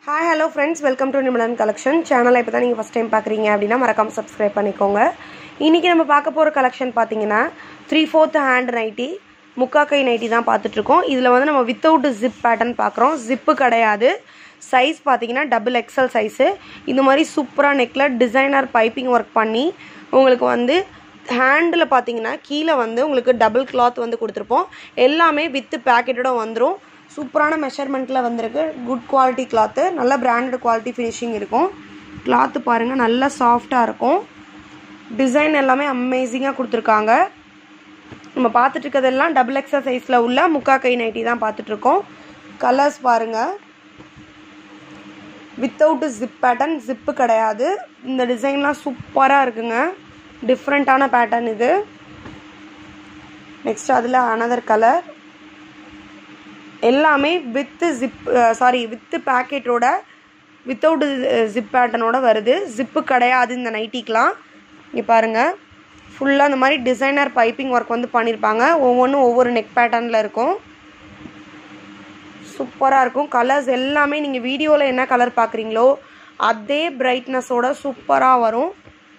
hi hello friends welcome to Nimalan collection சேனலை இப்போ தான் நீங்கள் ஃபஸ்ட் டைம் பார்க்குறீங்க அப்படின்னா மறக்காமல் சப்ஸ்கிரைப் பண்ணிக்கோங்க இன்றைக்கி நம்ம பார்க்க போகிற கலெக்ஷன் பார்த்தீங்கன்னா த்ரீ ஃபோர்த் ஹேண்ட் நைட்டி முக்கா கை நைட்டி தான் பார்த்துட்ருக்கோம் இதில் வந்து நம்ம வித்தவுட் ஜிப் பேட்டர்ன் பார்க்குறோம் ஜிப்பு கிடையாது சைஸ் பார்த்தீங்கன்னா டபுள் எக்ஸல் சைஸு இந்த மாதிரி சூப்பராக நெக்கில் டிசைனர் பைப்பிங் ஒர்க் பண்ணி உங்களுக்கு வந்து ஹேண்டில் பார்த்தீங்கன்னா கீழே வந்து உங்களுக்கு டபுள் கிளாத் வந்து கொடுத்துருப்போம் எல்லாமே வித்து பேக்கெட்டோட வந்துடும் சூப்பரான மெஷர்மெண்ட்டில் வந்திருக்கு குட் குவாலிட்டி கிளாத்து நல்ல பிராண்டட் குவாலிட்டி ஃபினிஷிங் இருக்கும் கிளாத்து பாருங்கள் நல்லா சாஃப்டாக இருக்கும் டிசைன் எல்லாமே அமேசிங்காக கொடுத்துருக்காங்க நம்ம பார்த்துட்டு இருக்கிறதெல்லாம் டபுள் எக்ஸல் சைஸில் உள்ள முக்கா கை நைட்டி தான் பார்த்துட்ருக்கோம் கலர்ஸ் பாருங்கள் வித்தவுட் ஜிப் பேட்டர்ன் ஜிப்பு கிடையாது இந்த டிசைன்லாம் சூப்பராக இருக்குங்க டிஃப்ரெண்ட்டான பேட்டர்ன் இது நெக்ஸ்ட் அதில் அனதர் கலர் எல்லாமே வித்து ஜிப் சாரி வித்து பேக்கெட்டோட வித்தவுட் ஜிப் பேட்டனோட வருது ஜிப்பு கிடையாது இந்த நைட்டிக்கெலாம் இங்கே பாருங்கள் ஃபுல்லாக இந்த மாதிரி டிசைனர் பைப்பிங் ஒர்க் வந்து பண்ணியிருப்பாங்க ஒவ்வொன்றும் ஒவ்வொரு நெக் பேட்டர்னில் இருக்கும் சூப்பராக இருக்கும் கலர்ஸ் எல்லாமே நீங்கள் வீடியோவில் என்ன கலர் பார்க்குறீங்களோ அதே பிரைட்னஸோட சூப்பராக வரும்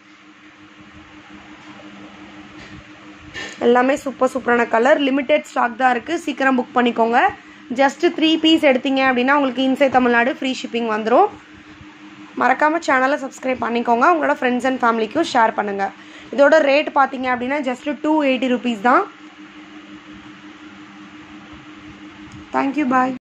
எல்லாமே சூப்பர் சூப்பரான கலர் லிமிடெட் ஸ்டாக் தான் இருக்குது சீக்கிரம் புக் பண்ணிக்கோங்க ஜஸ்ட்டு த்ரீ பீஸ் எடுத்தீங்க அப்படின்னா உங்களுக்கு இன்சைட் தமிழ்நாடு ஃப்ரீ ஷிப்பிங் வந்துடும் மறக்காமல் சேனலை சப்ஸ்கிரைப் பண்ணிக்கோங்க உங்களோட ஃப்ரெண்ட்ஸ் அண்ட் ஃபேமிலிக்கும் ஷேர் பண்ணுங்கள் இதோட ரேட் பார்த்தீங்க அப்படின்னா ஜஸ்ட்டு டூ எயிட்டி ருபீஸ் தான் தேங்க்யூ பாய்